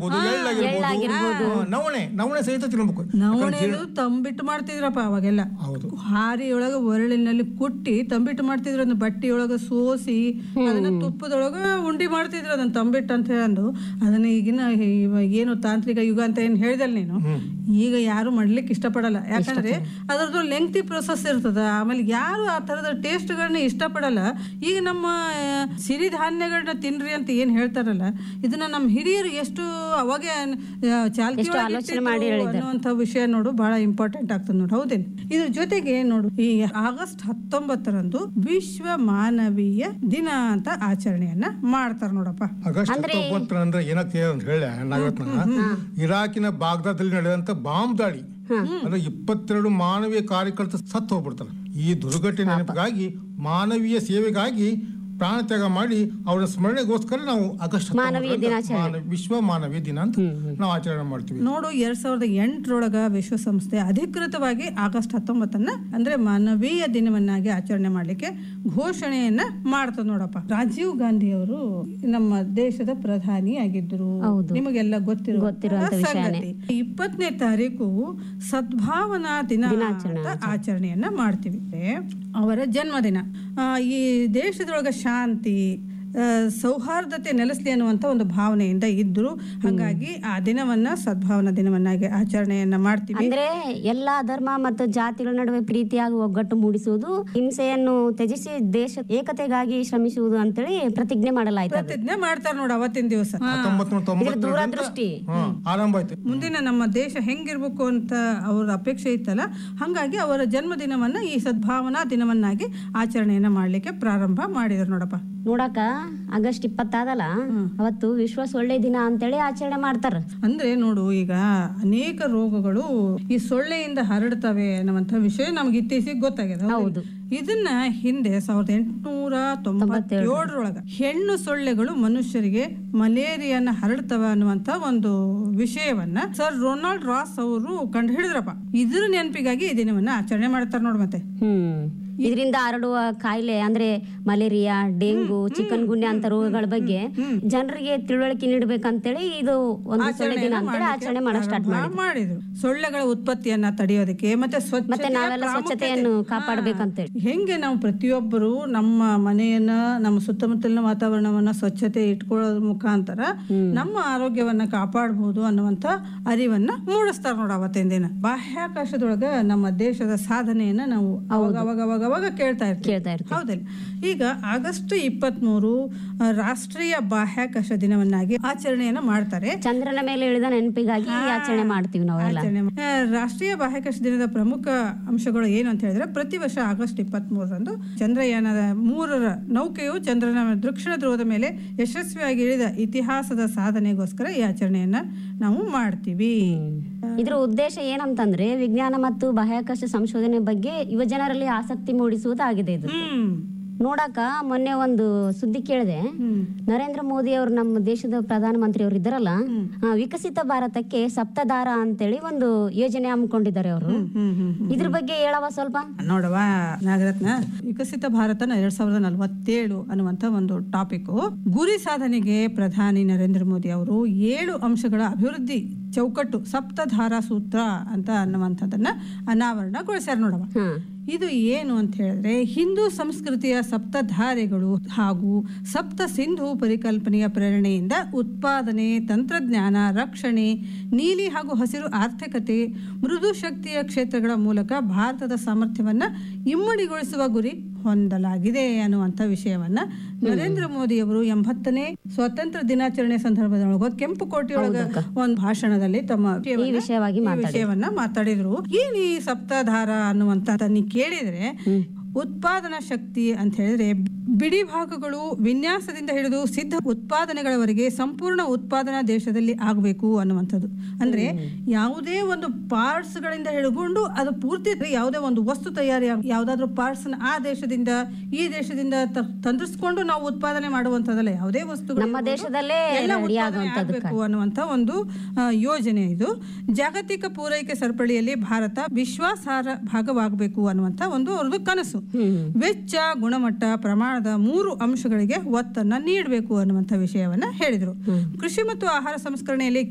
ಆಗಿರ್ಬೋದು ಎಳ್ಳಾಗಿರ್ಬೋದು ಹಾ, ನವಣೆ ನವಣೆ ಸಹಿತ ತಿನ್ಬೇಕು ನವಣೆದು ತಂಬಿಟ್ಟು ಮಾಡ್ತಿದ್ರಪ್ಪ ಅವಾಗೆಲ್ಲ ಹೌದು ಹಾರಿಯೊಳಗ ಒರಳಿನಲ್ಲಿ ಕುಟ್ಟಿ ತಂಬಿಟ್ಟು ಮಾಡ್ತಿದ್ರು ಅದನ್ನ ಬಟ್ಟಿಯೊಳಗ ಸೋಸಿ ಅದನ್ನ ತುಪ್ಪದೊಳಗ ಉಂಡಿ ಮಾಡ್ತಿದ್ರು ಅದನ್ನ ತಂಬಿಟ್ಟು ಅಂತ ಹೇಳಂದು ಅದನ್ನ ಈಗಿನ ಇವ- ಏನು ತಾಂತ್ರಿಕ ಯುಗ ಅಂತ ಏನ್ ಹೇಳ್ದಲ್ಲ ನೀನು ಈಗ ಯಾರು ಮಾಡ್ಲಿಕ್ಕೆ ಇಷ್ಟಪಡಲ್ಲ ಯಾಕಂದ್ರೆ ಅದರದ್ದು ಲೆಂಗ್ತಿ ಪ್ರೊಸೆಸ್ ಇರ್ತದ ಆಮೇಲೆ ಯಾರು ಆ ತರದ ಟೇಸ್ಟ್ಗಳನ್ನ ಇಷ್ಟಪಡಲ್ಲ ಈಗ ನಮ್ಮ ಆ, ಸಿರಿಧಾನ್ಯಗಳನ್ನ ತಿನ್ರಿ ಅಂತ ಏನ್ ಹೇಳ್ತಾರಲ್ಲ ಇದನ್ನ ನಮ್ಮ ಹಿರಿಯರು ಎಷ್ಟು ಅವಾಗೆ ಆ, ಚಾಲ್ತಿ ಒಳಗೆ ಇಟ್ಟಿದ್ರು ಅನ್ನುವಂಥ ವಿಷಯ ನೋಡು ಬಹಳ ಇಂಪಾರ್ಟೆಂಟ್ ಆಗ್ತದೆ ನೋಡು ಹೌದೇನು ಇದ್ರ ಜೊತೆಗೆ ನೋಡು ಈ ಆಗಸ್ಟ್ ಹತ್ತೊಂಬತ್ತರಂದು ವಿಶ್ವ ಮಾನವೀಯ ದಿನ ಅಂತ ಆಚರಣೆಯನ್ನ ಮಾಡ್ತಾರ ನೋಡಪ್ಪ ಆಗಸ್ಟ್ ಹತ್ತೊಂಬತ್ತರ ಅಂದ್ರೆ ಏನಾಗ್ತಿದೆ ಅಂತ ಹೇಳ ನಾವಿವತ್ನ ಇರಾಕಿನ ಬಾಗ್ದಾದಲ್ಲಿ ನಡೆದಂತ ಬಾಂಬ್ ದಾಳಿ ಅಂದ್ರೆ ಇಪ್ಪತ್ತೆರಡು ಮಾನವೀಯ ಕಾರ್ಯಕರ್ತ ಸತ್ತು ಹೋಗ್ಬಿಡ್ತಾರೆ ಈ ದುರ್ಘಟನೆ ನೆನಪಿಗಾಗಿ ಮಾನವೀಯ ಸೇವೆಗಾಗಿ ಪ್ರಾಣ ತ್ಯಾಗ ಮಾಡಿ ಅವರ ಸ್ಮರಣೆಗೋಸ್ಕರ ನಾವು ಆಗಸ್ಟ್ ಹತ್ತೊಂಬತ್ತರಂದು ಮಾನವ- ವಿಶ್ವ ಮಾನವೀಯ ದಿನ ಅಂತ ನಾವು ಆಚರಣೆ ಮಾಡ್ತೀವಿ ನೋಡು ಎರಡ್ ಸಾವಿರದ ಎಂಟರೊಳಗ ವಿಶ್ವಸಂಸ್ಥೆ ಅಧಿಕೃತವಾಗಿ ಆಗಸ್ಟ್ ಹತ್ತೊಂಬತ್ತನ್ನ ಅಂದ್ರೆ ಮಾನವೀಯ ದಿನವನ್ನಾಗಿ ಆಚರಣೆ ಮಾಡ್ಲಿಕ್ಕೆ ಘೋಷಣೆಯನ್ನ ಮಾಡ್ತದ ನೋಡಪ್ಪ ರಾಜೀವ್ ಗಾಂಧಿ ಅವರು ನಮ್ಮ ದೇಶದ ಪ್ರಧಾನಿ ಆಗಿದ್ರು ನಿಮಗೆಲ್ಲ ಗೊತ್ತಿರುವ ಸಂಗತಿ ಇಪ್ಪತ್ತನೇ ತಾರೀಕು ಸದ್ಭಾವನಾ ದಿನ ಅಂತ ಆಚರಣೆಯನ್ನ ಮಾಡ್ತೀವಿ ಅವರ ಜನ್ಮದಿನ ಆ, ಈ ದೇಶದೊಳಗ ಶಾಂತಿ ಆ, ಸೌಹಾರ್ದತೆ ನೆಲೆಸಲಿ ಅನ್ನುವಂಥ ಒಂದು ಭಾವನೆಯಿಂದ ಇದ್ರು ಹಾಗಾಗಿ ಆ ದಿನವನ್ನ ಸದ್ಭಾವನಾ ದಿನವನ್ನಾಗಿ ಆಚರಣೆಯನ್ನ ಮಾಡ್ತೀವಿ ಅಂದ್ರೆ ಎಲ್ಲಾ ಧರ್ಮ ಮತ್ತು ಜಾತಿಗಳ ನಡುವೆ ಪ್ರೀತಿಯಾಗಿ ಒಗ್ಗಟ್ಟು ಮೂಡಿಸುವುದು ಹಿಂಸೆಯನ್ನು ತ್ಯಜಿಸಿ ದೇಶ ಏಕತೆಗಾಗಿ ಶ್ರಮಿಸುವುದು ಅಂತೇಳಿ ಪ್ರತಿಜ್ಞೆ ಮಾಡಲಾಯ್ತು ಅದು. ಪ್ರತಿಜ್ಞೆ ಮಾಡ್ತಾರೆ ನೋಡಿ ಅವತ್ತಿನ ದಿವಸ ಹತ್ತೊಂಬತ್ ನೂರ ತೊಂಬತ್ತರಿಂದ ದೂರದೃಷ್ಟಿ ಹ್ಮ್, ಆರಂಭ ಆಯ್ತು ಮುಂದಿನ ನಮ್ಮ ದೇಶ ಹೆಂಗಿರ್ಬೇಕು ಅಂತ ಅವ್ರ ಅಪೇಕ್ಷೆ ಇತ್ತಲ್ಲ ಹಾಗಾಗಿ ಅವರ ಜನ್ಮದಿನವನ್ನ ಈ ಸದ್ಭಾವನಾ ದಿನವನ್ನಾಗಿ ಆಚರಣೆಯನ್ನ ಮಾಡ್ಲಿಕ್ಕೆ ಪ್ರಾರಂಭ ಮಾಡಿದ್ರು ನೋಡಪ್ಪ ನೋಡಾಕ ಆಗಸ್ಟ್ ಇಪ್ಪತ್ತಾದಲ್ಲ ಅವತ್ತು ವಿಶ್ವ ಸೊಳ್ಳೆ ದಿನ ಅಂತೇಳಿ ಆಚರಣೆ ಮಾಡ್ತಾರ ಅಂದ್ರೆ ನೋಡು ಈಗ ಅನೇಕ ರೋಗಗಳು ಈ ಸೊಳ್ಳೆಯಿಂದ ಹರಡ್ತವೆ ಅನ್ನುವಂಥ ವಿಷಯ ನಮ್ಗೆ ಇತ್ತೀಚೆಗೆ ಗೊತ್ತಾಗಿದೆ ಹೌದು ಇದನ್ನ ಹಿಂದೆ ಸಾವಿರದ ಎಂಟುನೂರ ತೊಂಬತ್ತೇಳರೊಳಗ ಹೆಣ್ಣು ಸೊಳ್ಳೆಗಳು ಮನುಷ್ಯರಿಗೆ ಮಲೇರಿಯಾನ ಹರಡ್ತವ ಅನ್ನುವಂತ ಒಂದು ವಿಷಯವನ್ನ ಸರ್ ರೊನಾಲ್ಡ್ ರಾಸ್ ಅವರು ಕಂಡು ಹಿಡಿದ್ರಪ್ಪ ಇದ್ರ ನೆನಪಿಗಾಗಿ ಈ ದಿನವನ್ನ ಆಚರಣೆ ಮಾಡ್ತಾರೆ ನೋಡ್ ಮತ್ತೆ ಹ್ಮ್ ಇದರಿಂದ ಹರಡುವ ಕಾಯಿಲೆ ಅಂದ್ರೆ ಮಲೇರಿಯಾ ಡೆಂಗು ಚಿಕನ್ ಗುನ್ಯಾ ಅಂತ ರೋಗಗಳ ಬಗ್ಗೆ ಜನರಿಗೆ ತಿಳುವಳಿಕೆ ನೀಡಬೇಕಂತೇಳಿ ಇದು ಒಂದು ಸೊಳ್ಳೆ ದಿನ ಅಂತೇಳಿ ಆಚರಣೆ ಮಾಡಕ್ ಸ್ಟಾರ್ಟ್ ಮಾಡಿ ಮಾಡಿದ್ರು ಸೊಳ್ಳೆಗಳ ಉತ್ಪತ್ತಿಯನ್ನ ತಡೆಯೋದಕ್ಕೆ ಮತ್ತೆ ಸ್ವಚ್ಛತೆ ಮತ್ತೆ ನಾವೆಲ್ಲ ಸ್ವಚ್ಛತೆಯನ್ನು ಕಾಪಾಡ್ಬೇಕಂತೇಳಿ ಹೆಂಗೆ ನಾವು ಪ್ರತಿಯೊಬ್ಬರು ನಮ್ಮ ಮನೆಯನ್ನ ನಮ್ಮ ಸುತ್ತಮುತ್ತಲಿನ ವಾತಾವರಣವನ್ನ ಸ್ವಚ್ಛತೆ ಇಟ್ಕೊಳ್ಳೋದ್ರ ಮುಖಾಂತರ ನಮ್ಮ ಆರೋಗ್ಯವನ್ನ ಕಾಪಾಡಬಹುದು ಅನ್ನುವಂತ ಅರಿವನ್ನ ಮೂಡಿಸ್ತಾರ ನೋಡ ಅವತ್ತಿನ ದಿನ ಬಾಹ್ಯಾಕಾಶದೊಳಗ ನಮ್ಮ ದೇಶದ ಸಾಧನೆಯನ್ನ ನಾವು ಅವಾಗ ಅವಾಗ ಅವಾಗ ಅವಾಗ ಕೇಳ್ತಾ ಇರ್ತೀವಿ ಕೇಳ್ತಾ ಇರ್ತೀವಿ ಹೌದಲ್ಲ ಈಗ ಆಗಸ್ಟ್ ಇಪ್ಪತ್ಮೂರು ಆ, ರಾಷ್ಟ್ರೀಯ ಬಾಹ್ಯಾಕಾಶ ದಿನವನ್ನಾಗಿ ಆಚರಣೆಯನ್ನ ಮಾಡ್ತಾರೆ ಚಂದ್ರನ ಮೇಲೆ ಇಳಿದ ನೆನಪಿಗಾಗಿ ಈ ಆಚರಣೆ ಮಾಡ್ತೀವಿ ನಾವೆಲ್ಲ ಆಚರಣೆ ಮಾ- ಆ, ರಾಷ್ಟ್ರೀಯ ಬಾಹ್ಯಾಕಾಶ ದಿನದ ಪ್ರಮುಖ ಅಂಶಗಳು ಏನು ಅಂತ ಹೇಳಿದ್ರೆ ಪ್ರತಿ ವರ್ಷ ಆಗಸ್ಟ್ ಇಪ್ಪತ್ತ್ ಮೂರರಂದು ಚಂದ್ರಯಾನದ ಮೂರರ ನೌಕೆಯು ಚಂದ್ರನ ದಕ್ಷಿಣ ಧ್ರುವದ ಮೇಲೆ ಯಶಸ್ವಿಯಾಗಿ ಇಳಿದ ಇತಿಹಾಸದ ಸಾಧನೆಗೋಸ್ಕರ ಈ ಆಚರಣೆಯನ್ನ ನಾವು ಮಾಡ್ತೀವಿ ಇದ್ರ ಉದ್ದೇಶ ಏನಂತಂದ್ರೆ ವಿಜ್ಞಾನ ಮತ್ತು ಬಾಹ್ಯಾಕಾಶ ಸಂಶೋಧನೆ ಬಗ್ಗೆ ಯುವಜನರಲ್ಲಿ ಆಸಕ್ತಿ ಮೂಡಿಸುವುದಾಗಿದೆ ಇದು ಹ್ಮ್ ನೋಡಾಕ ಮೊನ್ನೆ ಒಂದು ಸುದ್ದಿ ಕೇಳಿದೆ ನರೇಂದ್ರ ಮೋದಿ ಅವರು ನಮ್ಮ ದೇಶದ ಪ್ರಧಾನ ಮಂತ್ರಿ ಅವರು ಇದ್ದಾರಲ್ಲ ಆ, ವಿಕಸಿತ ಭಾರತಕ್ಕೆ ಸಪ್ತಧಾರ ಅಂತೇಳಿ ಒಂದು ಯೋಜನೆ ಹಮ್ಮಿಕೊಂಡಿದ್ದಾರೆ ಅವರು ಹ್ಮ್ ಹ್ಮ್ ಇದ್ರ ಬಗ್ಗೆ ಹೇಳವ ಸ್ವಲ್ಪ ನೋಡವ ನಾಗರತ್ನ ವಿಕಸಿತ ಭಾರತನ ಎರಡ್ ಸಾವಿರದ ನಲವತ್ತೇಳು ಅನ್ನುವಂತ ಒಂದು ಟಾಪಿಕ್ ಗುರಿ ಸಾಧನೆಗೆ ಪ್ರಧಾನಿ ನರೇಂದ್ರ ಮೋದಿ ಅವರು ಏಳು ಅಂಶಗಳ ಅಭಿವೃದ್ಧಿ ಚೌಕಟ್ಟು ಸಪ್ತಧಾರಾ ಸೂತ್ರ ಅಂತ ಅನ್ನುವಂಥದ್ದನ್ನ ಅನಾವರಣಗೊಳಿಸ್ಯಾರ ನೋಡವ ಹಾ ಇದು ಏನು ಅಂತ ಹೇಳಿದ್ರೆ ಹಿಂದೂ ಸಂಸ್ಕೃತಿಯ ಸಪ್ತಧಾರೆಗಳು ಹಾಗೂ ಸಪ್ತ ಸಿಂಧು ಪರಿಕಲ್ಪನೆಯ ಪ್ರೇರಣೆಯಿಂದ ಉತ್ಪಾದನೆ ತಂತ್ರಜ್ಞಾನ ರಕ್ಷಣೆ ನೀಲಿ ಹಾಗೂ ಹಸಿರು ಆರ್ಥಿಕತೆ ಮೃದು ಶಕ್ತಿಯ ಕ್ಷೇತ್ರಗಳ ಮೂಲಕ ಭಾರತದ ಸಾಮರ್ಥ್ಯವನ್ನ ಇಮ್ಮಡಿಗೊಳಿಸುವ ಗುರಿ ಹೊಂದಲಾಗಿದೆ ಅನ್ನುವಂಥ ವಿಷಯವನ್ನ ನರೇಂದ್ರ ಮೋದಿ ಅವರು ಎಂಬತ್ತನೇ ಸ್ವಾತಂತ್ರ್ಯ ದಿನಾಚರಣೆ ಸಂದರ್ಭದೊಳಗ ಕೆಂಪು ಕೋಟೆಯೊಳಗ ಒಂದು ಭಾಷಣದಲ್ಲಿ ತಮ್ಮ ಈ ವಿಷಯವಾಗಿ ಈ ವಿಷಯವನ್ನ ಮಾತಾಡಿದ್ರು ಏನ್ ಈ ಸಪ್ತಾಧಾರ ಅನ್ನುವಂತ ನೀ ಕೇಳಿದ್ರೆ ಉತ್ಪಾದನಾ ಶಕ್ತಿ ಅಂತ ಹೇಳಿದ್ರೆ ಬಿಡಿ ಭಾಗಗಳು ವಿನ್ಯಾಸದಿಂದ ಹಿಡಿದು ಸಿದ್ಧ ಉತ್ಪಾದನೆಗಳವರೆಗೆ ಸಂಪೂರ್ಣ ಉತ್ಪಾದನಾ ದೇಶದಲ್ಲಿ ಆಗಬೇಕು ಅನ್ನುವಂಥದ್ದು ಅಂದ್ರೆ ಯಾವುದೇ ಒಂದು ಪಾರ್ಟ್ಸ್ ಗಳಿಂದ ಹಿಡ್ಕೊಂಡು ಅದು ಪೂರ್ತಿ ಯಾವುದೇ ಒಂದು ವಸ್ತು ತಯಾರಿ ಯಾವ್ದಾದ್ರು ಪಾರ್ಟ್ಸ್ ಆ ದೇಶದಿಂದ ಈ ದೇಶದಿಂದ ತ- ತಂದಿಸ್ಕೊಂಡು ನಾವು ಉತ್ಪಾದನೆ ಮಾಡುವಂತದಲ್ಲ ಯಾವುದೇ ವಸ್ತು ನಮ್ಮ ದೇಶದಲ್ಲೇ ready ಆಗುವಂಥದ್ದು ಆಗಬೇಕು ಅನ್ನುವಂತ ಒಂದು ಆ, ಯೋಜನೆ ಇದು ಜಾಗತಿಕ ಪೂರೈಕೆ ಸರಪಳಿಯಲ್ಲಿ ಭಾರತ ವಿಶ್ವಾಸಾರ್ಹ ಭಾಗವಾಗಬೇಕು ಅನ್ನುವಂತ ಒಂದು ಅವ್ರದ್ದು ಕನಸು ವೆಚ್ಚ ಗುಣಮಟ್ಟ ಪ್ರಮಾಣದ ಮೂರು ಅಂಶಗಳಿಗೆ ಒತ್ತನ್ನ ನೀಡಬೇಕು ಅನ್ನುವಂತ ವಿಷಯವನ್ನ ಹೇಳಿದ್ರು ಕೃಷಿ ಮತ್ತು ಆಹಾರ ಸಂಸ್ಕರಣೆಯಲ್ಲಿ